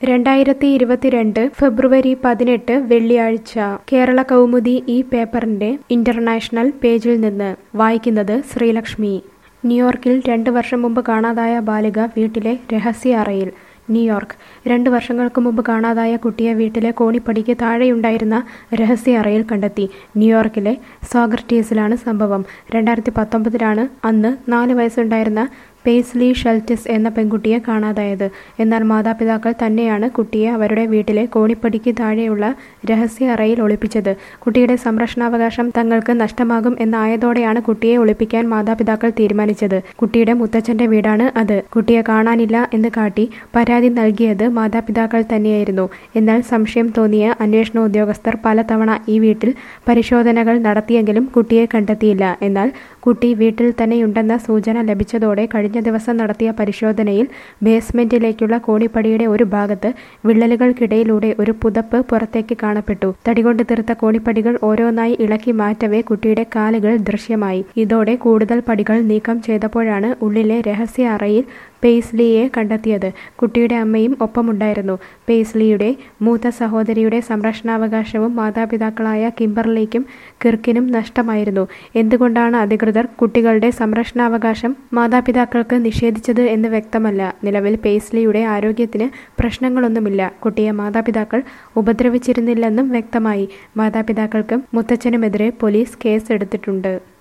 രണ്ടായിരത്തി ഇരുപത്തിരണ്ട് ഫെബ്രുവരി പതിനെട്ട് വെള്ളിയാഴ്ച കേരള കൗമുദി ഈ പേപ്പറിന്റെ ഇന്റർനാഷണൽ പേജിൽ നിന്ന് വായിക്കുന്നത് ശ്രീലക്ഷ്മി ന്യൂയോർക്കിൽ രണ്ട് വർഷം മുമ്പ് കാണാതായ ബാലിക വീട്ടിലെ രഹസ്യ അറയിൽ ന്യൂയോർക്ക് രണ്ട് വർഷങ്ങൾക്ക് മുമ്പ് കാണാതായ കുട്ടിയെ വീട്ടിലെ കോണിപ്പടിക്ക് താഴെയുണ്ടായിരുന്ന രഹസ്യ അറയിൽ കണ്ടെത്തി ന്യൂയോർക്കിലെ സോഗ്രട്ടീസിലാണ് സംഭവം രണ്ടായിരത്തി പത്തൊമ്പതിലാണ് അന്ന് നാല് വയസ്സുണ്ടായിരുന്ന പേസ്ലി ഷെൽറ്റിസ് എന്ന പെൺകുട്ടിയെ കാണാതായത് എന്നാൽ മാതാപിതാക്കൾ തന്നെയാണ് കുട്ടിയെ അവരുടെ വീട്ടിലെ കോണിപ്പടിക്ക് താഴെയുള്ള രഹസ്യ അറയിൽ ഒളിപ്പിച്ചത് കുട്ടിയുടെ സംരക്ഷണാവകാശം തങ്ങൾക്ക് നഷ്ടമാകും എന്നായതോടെയാണ് കുട്ടിയെ ഒളിപ്പിക്കാൻ മാതാപിതാക്കൾ തീരുമാനിച്ചത് കുട്ടിയുടെ മുത്തച്ഛന്റെ വീടാണ് അത് കുട്ടിയെ കാണാനില്ല എന്ന് കാട്ടി പരാതി നൽകിയത് മാതാപിതാക്കൾ തന്നെയായിരുന്നു എന്നാൽ സംശയം തോന്നിയ അന്വേഷണ ഉദ്യോഗസ്ഥർ പലതവണ ഈ വീട്ടിൽ പരിശോധനകൾ നടത്തിയെങ്കിലും കുട്ടിയെ കണ്ടെത്തിയില്ല എന്നാൽ കുട്ടി വീട്ടിൽ തന്നെയുണ്ടെന്ന സൂചന ലഭിച്ചതോടെ കഴിഞ്ഞ ദിവസം നടത്തിയ പരിശോധനയിൽ ബേസ്മെന്റിലേക്കുള്ള കോണിപ്പടിയുടെ ഒരു ഭാഗത്ത് വിള്ളലുകൾക്കിടയിലൂടെ ഒരു പുതപ്പ് പുറത്തേക്ക് കാണപ്പെട്ടു തടികൊണ്ട് തീർത്ത കോണിപ്പടികൾ ഓരോന്നായി ഇളക്കി മാറ്റവേ കുട്ടിയുടെ കാലുകൾ ദൃശ്യമായി ഇതോടെ കൂടുതൽ പടികൾ നീക്കം ചെയ്തപ്പോഴാണ് ഉള്ളിലെ രഹസ്യ അറയിൽ പേസ്ലിയെ കണ്ടെത്തിയത് കുട്ടിയുടെ അമ്മയും ഒപ്പമുണ്ടായിരുന്നു പേസ്ലിയുടെ മൂത്ത സഹോദരിയുടെ സംരക്ഷണാവകാശവും മാതാപിതാക്കളായ കിംബർലിക്കും കിർക്കിനും നഷ്ടമായിരുന്നു എന്തുകൊണ്ടാണ് അധികൃതർ കുട്ടികളുടെ സംരക്ഷണാവകാശം മാതാപിതാക്കൾക്ക് നിഷേധിച്ചത് എന്ന് വ്യക്തമല്ല നിലവിൽ പേസ്ലിയുടെ ആരോഗ്യത്തിന് പ്രശ്നങ്ങളൊന്നുമില്ല കുട്ടിയെ മാതാപിതാക്കൾ ഉപദ്രവിച്ചിരുന്നില്ലെന്നും വ്യക്തമായി മാതാപിതാക്കൾക്കും മുത്തച്ഛനുമെതിരെ പോലീസ് കേസ് എടുത്തിട്ടുണ്ട്